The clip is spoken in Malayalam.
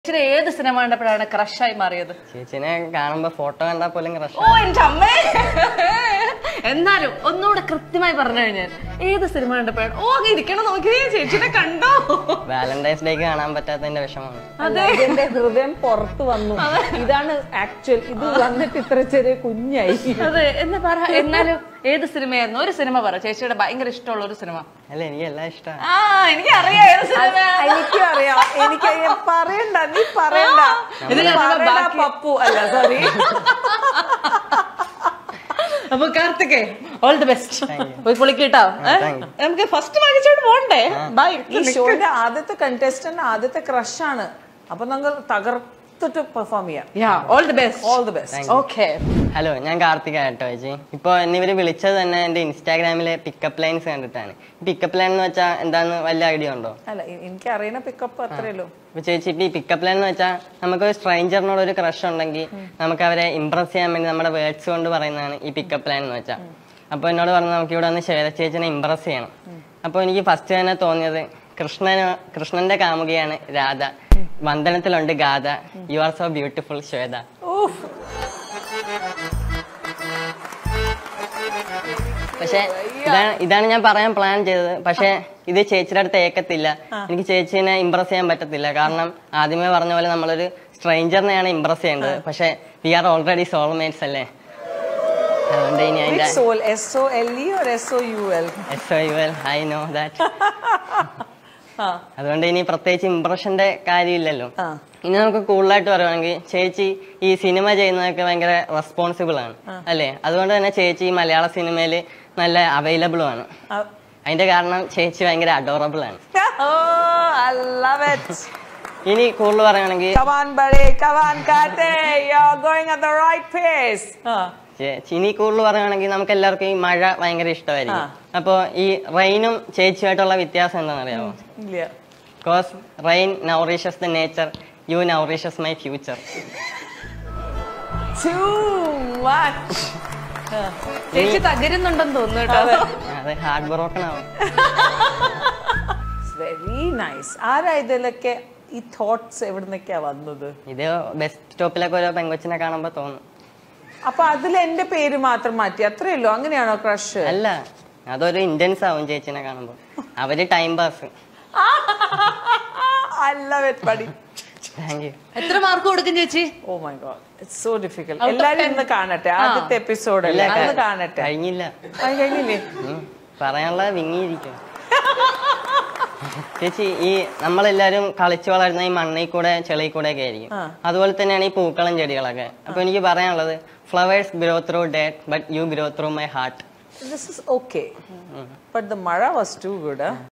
ചേച്ചിയുടെ ഏത് സിനിമ കണ്ടപ്പോഴാണ് ക്രഷായി മാറിയത് ചേച്ചിനെ കാണുമ്പോ ഫോട്ടോ കണ്ടാ പോലും ക്രഷ് ഓ എന്റെ അമ്മേ എന്നാലും ഒന്നുകൂടെ കൃത്യമായി പറഞ്ഞു കഴിഞ്ഞാൽ ഏത് സിനിമ കണ്ടപ്പോഴാണ് ഓ അങ്ങ് ഇരിക്കണം നോക്കി ചേച്ചിനെ കണ്ടോ വാലന്റൈൻസ് ഡേക്ക് കാണാൻ പറ്റാത്തതിന്റെ വിഷമമാണ് അതെ എന്റെ ഹൃദയം പുറത്തു വന്നു ഇതാണ് ആക്ച്വൽ ഇത് വന്നിട്ട് ഇത്ര ചെറിയ കുഞ്ഞായി അതെ എന്ന് പറ എന്നാലും ഏത് സിനിമയായിരുന്നു ഒരു സിനിമ പറ ചേച്ചിയുടെ ഭയങ്കര ഇഷ്ടമുള്ള ഒരു സിനിമ അല്ല എനിക്ക് എല്ലാം ഇഷ്ടമാണ് ആ എനിക്ക് അറിയാം ഏത് സിനിമ എനിക്കും അറിയാം എനിക്ക് പറയണ്ട നീ പറയണ്ട ഇത് നീ കാണുമ്പോ പറയണ്ട, ബാക്കി- പപ്പു അല്ല സോറി അപ്പൊ കാർത്തികേ ഓൾ ദി ബെസ്റ്റ് പോയി പൊളിക്കിട്ടോ thank you. നമുക്ക് ഫസ്റ്റ് വാങ്ങിച്ചോണ്ട് പോണ്ടേ ബൈ ഈ ഷോയുടെ ആദ്യത്തെ കണ്ടസ്റ്റന്റ് ആദ്യത്തെ ക്രഷ് ആണ് അപ്പൊ നമ്മൾ തകർത്തിട്ട് പെർഫോം ചെയ്യാം yeah all the best all the best okay hello ഞാൻ കാർത്തിക കേട്ടോ ചേച്ചി ഇപ്പോൾ എന്നെ ഇവര് വിളിച്ചത് തന്നെ എന്റെ ഇൻസ്റ്റാഗ്രാമിലെ പിക്കപ്പ് ലൈൻസ് കണ്ടിട്ടാണ് പിക്കപ്പ് ലൈൻ എന്ന് വെച്ചാൽ എന്താന്ന് വല്ല ഐഡിയ ഉണ്ടോ അല്ല എ- എനിക്ക് അറിയണ പിക്കപ്പ് അത്രയല്ലോ ഇപ്പൊ ചേച്ചി ഇപ്പൊ ഈ പിക്കപ്പ് ലൈൻ എന്ന് വെച്ചാൽ നമുക്ക് ഒരു സ്ട്രേഞ്ചറിനോട് ഒരു ക്രഷ് ഉണ്ടെങ്കിൽ നമുക്ക് അവരെ ഇംപ്രസ് ചെയ്യാൻ വേണ്ടി നമ്മുടെ വേർഡ്സ് കൊണ്ട് പറയുന്നതാണ് ഈ പിക്കപ്പ് ലൈൻ എന്ന് വെച്ചാൽ അപ്പൊ എന്നോട് പറഞ്ഞു നമുക്ക് ഇവിടെ വന്ന് ശ്വേത ചേച്ചിനെ ഇംപ്രസ് ചെയ്യണം അപ്പൊ എനിക്ക് ഫസ്റ്റ് തന്നെ തോന്നിയത് കൃഷ്ണന് കൃഷ്ണന്റെ കാമുകയാണ് രാധ വന്ദനത്തിലുണ്ട് Gatha you are so beautiful Shweta ഊഫ് പക്ഷെ ഇതാണ് ഇതാണ് ഞാൻ പറയാൻ പ്ലാൻ ചെയ്തത് പക്ഷെ ഇത് ചേച്ചിയുടെ അടുത്ത് ഏക്കത്തില്ല എനിക്ക് ചേച്ചീനെ ഇംപ്രസ് ചെയ്യാൻ പറ്റത്തില്ല കാരണം ആദ്യമേ പറഞ്ഞ പോലെ നമ്മളൊരു സ്ട്രേഞ്ചറിനെയാണ് ഇംപ്രസ് ചെയ്യേണ്ടത് പക്ഷെ വി ആർ ഓൾറെഡി സോൾമേറ്റ്സ് അല്ലേ അതുകൊണ്ട് ഇനി അതിന്റെ soul S O L E or S O U L S I well I know that അതുകൊണ്ട് ഇനി പ്രത്യേകിച്ച് ഇംപ്രഷന്റെ കാര്യമില്ലല്ലോ ആ. ഇനി നമുക്ക് കൂടുതലായിട്ട് പറയുവാണെങ്കിൽ ചേച്ചി ഈ സിനിമ ചെയ്യുന്നതൊക്കെ ഭയങ്കര റെസ്പോൺസിബിൾ ആണ് അല്ലേ അതുകൊണ്ട് തന്നെ ചേച്ചി ഈ മലയാള സിനിമയിൽ നല്ല അവൈലബിളും ആണ് അതിന്റെ കാരണം ചേച്ചി ഭയങ്കര അഡോറബിൾ ആണ് ഐ ലവ് ഇറ്റ് ഇനി കൂടുതൽ പറയുകയാണെങ്കിൽ Come on, buddy. Come on, Kate. You're going at the right pace. ചേച്ചി ഇനി കൂടുതൽ പറയുകയാണെങ്കിൽ നമുക്ക് എല്ലാവർക്കും ഈ മഴ ഭയങ്കര ഇഷ്ടമായിരിക്കും അപ്പൊ ഈ റെയിനും ചേച്ചിയുമായിട്ടുള്ള വ്യത്യാസം എന്താണെന്ന് അറിയാമോ ഇല്ല because rain nourishes the nature you nourishes my future Too much. ചേച്ചി തകരുന്നുണ്ടെന്ന് തോന്നുന്നു കേട്ടോ അത് ഹാർഡ് ബ്രോക്കൺ ആവും It's very nice. ആരാ ഇതിലൊക്കെ ഈ തോട്ട്സ് എവിടുന്നൊക്കെയാ വന്നത് ഇത് ബസ് സ്റ്റോപ്പിലൊക്കെ ഓരോ പെങ്കൊച്ചിനെ കാണുമ്പോ തോന്നും അപ്പൊ അതിൽ എന്റെ പേര് മാത്രം മാറ്റി അത്രേ ഉള്ളൂ അങ്ങനെയാണോ ക്രഷ് അല്ല അതൊരു ഇന്റൻസ് ആവും ചേച്ചിനെ കാണുമ്പോ അവര് time pass I love it buddy thank you എത്ര മാർക്ക് കൊടുക്കും ചേച്ചി oh my God it's so difficult എല്ലാരും ഇന്ന് കാണട്ടെ ആദ്യത്തെ എപ്പിസോഡ് അല്ലേ അന്ന് കാണട്ടെ കഴിഞ്ഞില്ല അത് കഴിഞ്ഞില്ലേ ഉം. പറയാനുള്ള വിങ്ങിയിരിക്കും ചേച്ചി ഈ നമ്മളെല്ലാരും കളിച്ചു വളരുന്ന ഈ മണ്ണിൽ കൂടെ ചെളിയിൽ കൂടെ ഒക്കെ ആയിരിക്കും അതുപോലെ തന്നെയാണ് ഈ പൂക്കളും ചെടികളൊക്കെ അപ്പൊ എനിക്ക് പറയാനുള്ളത് flowers grow through date but you grow through my heart this is okay but the mazha was too good